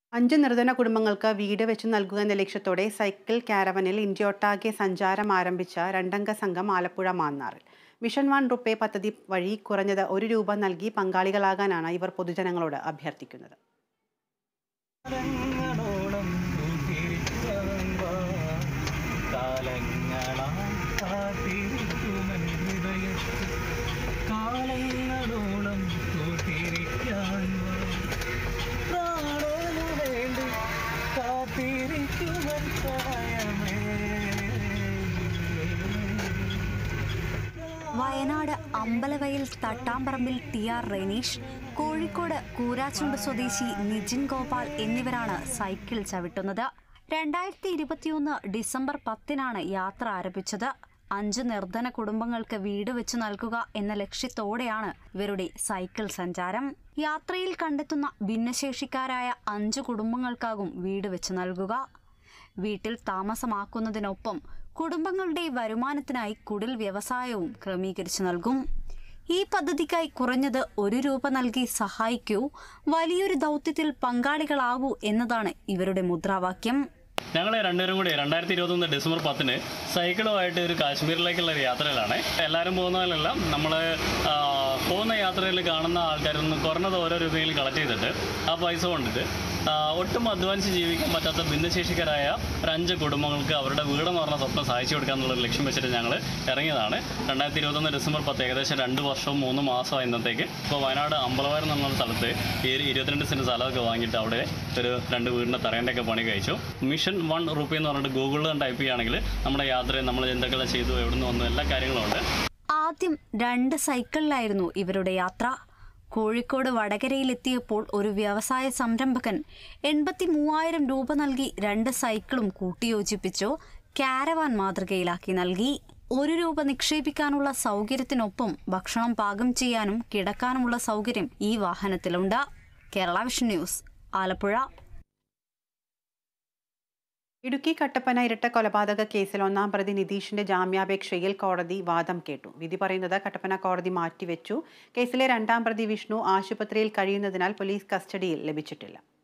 അഞ്ച് നിർധന കുടുംബങ്ങൾക്ക് വീട് വെച്ച് നൽകുക എന്ന ലക്ഷ്യത്തോടെ സൈക്കിൾ കാരവനിൽ ഇന്ത്യയൊട്ടാകെ സഞ്ചാരം ആരംഭിച്ച രണ്ടംഗ സംഘം ആലപ്പുഴ മാന്നാറിൽ മിഷൻ വൺ റുപ്പേ പദ്ധതി വഴി കുറഞ്ഞത് ഒരു രൂപ നൽകി പങ്കാളികളാകാനാണ് ഇവർ പൊതുജനങ്ങളോട് അഭ്യർത്ഥിക്കുന്നത് കാലങ്ങളോളം പൂത്തിരിക്കവൻവാ. കാലങ്ങളാം കാത്തിരിക്കുമൻ ഹൃദയത്തിൽ. കാലങ്ങളോളം പൂത്തിരിക്കാൻ വാ. പ്രാണനു വേണ്ടി കാത്തിരിക്കുമൻ പ്രായമേ വയനാട് അമ്പലവയൽ തട്ടാമ്പറമ്പിൽ ടി ആർ റെനീഷ് കോഴിക്കോട് കൂരാച്ചുണ്ട് സ്വദേശി നിജിൻ ഗോപാൽ എന്നിവരാണ് സൈക്കിൾ ചവിട്ടുന്നത് രണ്ടായിരത്തി ഇരുപത്തിയൊന്ന് ഡിസംബർ പത്തിനാണ് യാത്ര ആരംഭിച്ചത് അഞ്ച് നിർധന കുടുംബങ്ങൾക്ക് വീട് വെച്ച് നൽകുക എന്ന ലക്ഷ്യത്തോടെയാണ് ഇവരുടെ സൈക്കിൾ സഞ്ചാരം യാത്രയിൽ കണ്ടെത്തുന്ന ഭിന്നശേഷിക്കാരായ അഞ്ച് കുടുംബങ്ങൾക്കാകും വീട് വെച്ച് നൽകുക വീട്ടിൽ താമസമാക്കുന്നതിനൊപ്പം കുടുംബങ്ങളുടെ വരുമാനത്തിനായി കുടിൽ വ്യവസായവും ക്രമീകരിച്ചു നൽകും ഈ പദ്ധതിക്കായി കുറഞ്ഞത് ഒരു രൂപ നൽകി സഹായിക്കൂ വലിയൊരു ദൗത്യത്തിൽ പങ്കാളികളാകൂ എന്നതാണ് ഇവരുടെ മുദ്രാവാക്യം ഞങ്ങൾ രണ്ടുപേരും കൂടി രണ്ടായിരത്തി ഇരുപത്തൊന്ന് ഡിസംബർ പത്തിന് സൈക്കിളുമായിട്ട് ഒരു കാശ്മീരിലേക്കുള്ള ഒരു യാത്രയിലാണ് എല്ലാവരും പോകുന്നതിലെല്ലാം നമ്മൾ പോകുന്ന യാത്രയിൽ കാണുന്ന ആൾക്കാരിൽ നിന്ന് കുറഞ്ഞത് ഓരോ രൂപയിൽ കളക്ട് ചെയ്തിട്ട് ആ പൈസ കൊണ്ടിട്ട് ആ, ഒട്ടും അധ്വാനിച്ച് ജീവിക്കാൻ പറ്റാത്ത ഭിന്നശേഷിക്കാരായ ഒരു അഞ്ച് കുടുംബങ്ങൾക്ക് അവരുടെ വീടെന്ന് പറഞ്ഞ സ്വപ്നം സഹായിച്ചു കൊടുക്കുക എന്നുള്ള ലക്ഷ്യം വെച്ചിട്ട് ഞങ്ങൾ ഇറങ്ങിയതാണ് രണ്ടായിരത്തി ഇരുപത്തൊന്ന് ഡിസംബർ പത്ത് ഏകദേശം രണ്ട് വർഷവും മൂന്ന് മാസമായി ഇന്നത്തേക്ക് ഇപ്പോൾ വയനാട് അമ്പലവയർ എന്നുള്ള സ്ഥലത്ത് ഈ ഒരു ഇരുപത്തിരണ്ട് സെൻറ്റ് സ്ഥലമൊക്കെ വാങ്ങിയിട്ട് അവിടെ ഒരു രണ്ട് വീടിൻ്റെ തറേൻ്റെയൊക്കെ പണി കഴിച്ചു മിഷൻ വൺ റുപ്പി എന്ന് പറഞ്ഞിട്ട് ഗൂഗിളിൽ ടൈപ്പ് ചെയ്യുകയാണെങ്കിൽ നമ്മുടെ യാത്രയിൽ നമ്മൾ എന്തൊക്കെ ചെയ്തു എവിടെ നിന്ന് വന്നു എല്ലാ കാര്യങ്ങളും ഉണ്ട് ആദ്യം രണ്ട് സൈക്കിളിലായിരുന്നു ഇവരുടെ യാത്ര കോഴിക്കോട് വടകരയിലെത്തിയപ്പോൾ ഒരു വ്യവസായ സംരംഭകൻ എൺപത്തി മൂവായിരം രൂപ നൽകി രണ്ട് സൈക്കിളും കൂട്ടിയോജിപ്പിച്ചു കാരവാൻ മാതൃകയിലാക്കി നൽകി ഒരു രൂപ നിക്ഷേപിക്കാനുള്ള സൗകര്യത്തിനൊപ്പം ഭക്ഷണം പാകം ചെയ്യാനും കിടക്കാനുമുള്ള സൗകര്യം ഈ വാഹനത്തിലുണ്ട് കേരള വിഷൻ ന്യൂസ് ആലപ്പുഴ ഇടുക്കി കട്ടപ്പന ഇരട്ട കൊലപാതക കേസിൽ ഒന്നാം പ്രതി നിതീഷിന്റെ ജാമ്യാപേക്ഷയിൽ കോടതി വാദം കേട്ടു വിധി പറയുന്നത് കട്ടപ്പന കോടതി മാറ്റിവെച്ചു കേസിലെ രണ്ടാം പ്രതി വിഷ്ണു ആശുപത്രിയിൽ കഴിയുന്നതിനാൽ പോലീസ് കസ്റ്റഡിയിൽ ലഭിച്ചിട്ടില്ല